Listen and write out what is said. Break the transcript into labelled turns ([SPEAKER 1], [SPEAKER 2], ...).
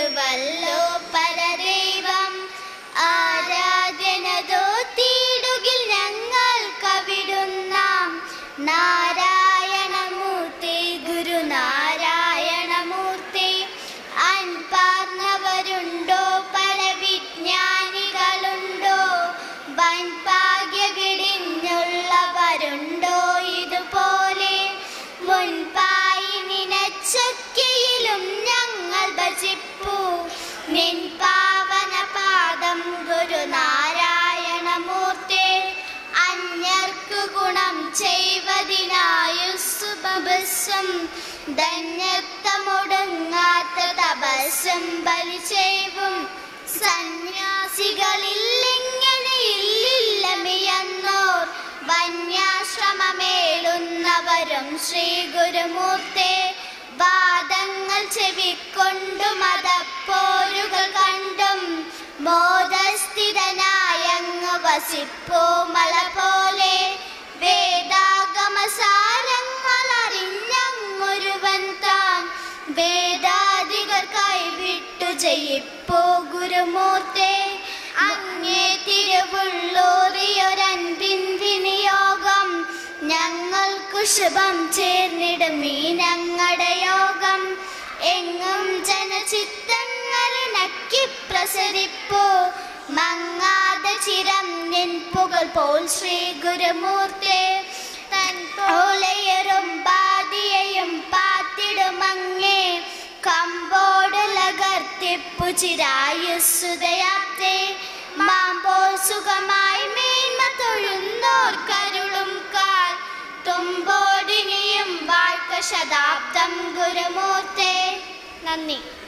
[SPEAKER 1] ഗുരുവല്ലോ പരദൈവം ആരാധനതോ തീടുകിൽ ഞങ്ങൾ കവിടുന്നാം നാരായണമൂർത്തി ഗുരുനാരായണമൂർത്തി അൻപാർന്നവരുണ്ടോ പല വിജ്ഞാനികളുണ്ടോ വൻഭാഗ്യവിടിഞ്ഞുള്ളവരുണ്ടോ ഇതുപോലെ മുൻപായി നിനച്ചൊക്കെയിലും ഞങ്ങൾ ഭജിപ്പൂ നിൻ പാവന പാദം ഗുരുനാരായണമൂർത്തി അന്യർക്കു ഗുണം ചെയ്വതിനായുസുബസം ധന്യത്വമൊടുങ്ങാത്ത തപസ്സും ബലി ചെയ്വും സന്യാസികളില്ലിങ്ങനെയില്ലില്ലമിയെന്നോർ വന്യാശ്രമമേളുന്നവരും ശ്രീ ഗുരുമൂർത്തെ വാദങ്ങൾ ചെവിക്കൊണ്ടു മതപ്പോരുകൾ കണ്ടും ബോധസ്ഥിതനായങ്ങ് വസിപ്പോ മല പോലെ വേദാഗമസാരങ്ങൾ അറിഞ്ഞങ്ങൊരുവൻ താൻ വേദാദികൾ കൈവിട്ടു ചെയ്യിപ്പോ ഗുരുമൂർത്തെ അങ്ങേ തിരുവുള്ളൂറിയൊരൻപിൻ വിനിയോഗം ഞങ്ങൾക്കു ശുഭം ചേർന്നിടും ഈ ഞങ്ങളുടെ യോഗം എങ്ങും ജനചിത്തങ്ങളിനക്കി പ്രസരിപ്പോ മങ്ങാതെ ചിരം നിൻ പുകൾ പോൽ ശ്രീ ഗുരുമൂർത്തെ തൻ പോലെയറും ബാധിയെയും പാത്തിടുമങ്ങേ കമ്പോട് ലകർത്തിപ്പു ചിരായുസുതയാപ്തേ മാമ്പോൾ സുഖമായി മേന്മ തൊഴുന്നോർ കരുളും കാൽ തുമ്പോടിനിയും വാഴ്ക്ക ശതാബ്ദം ഗുരുമൂർത്തെ നന്ദി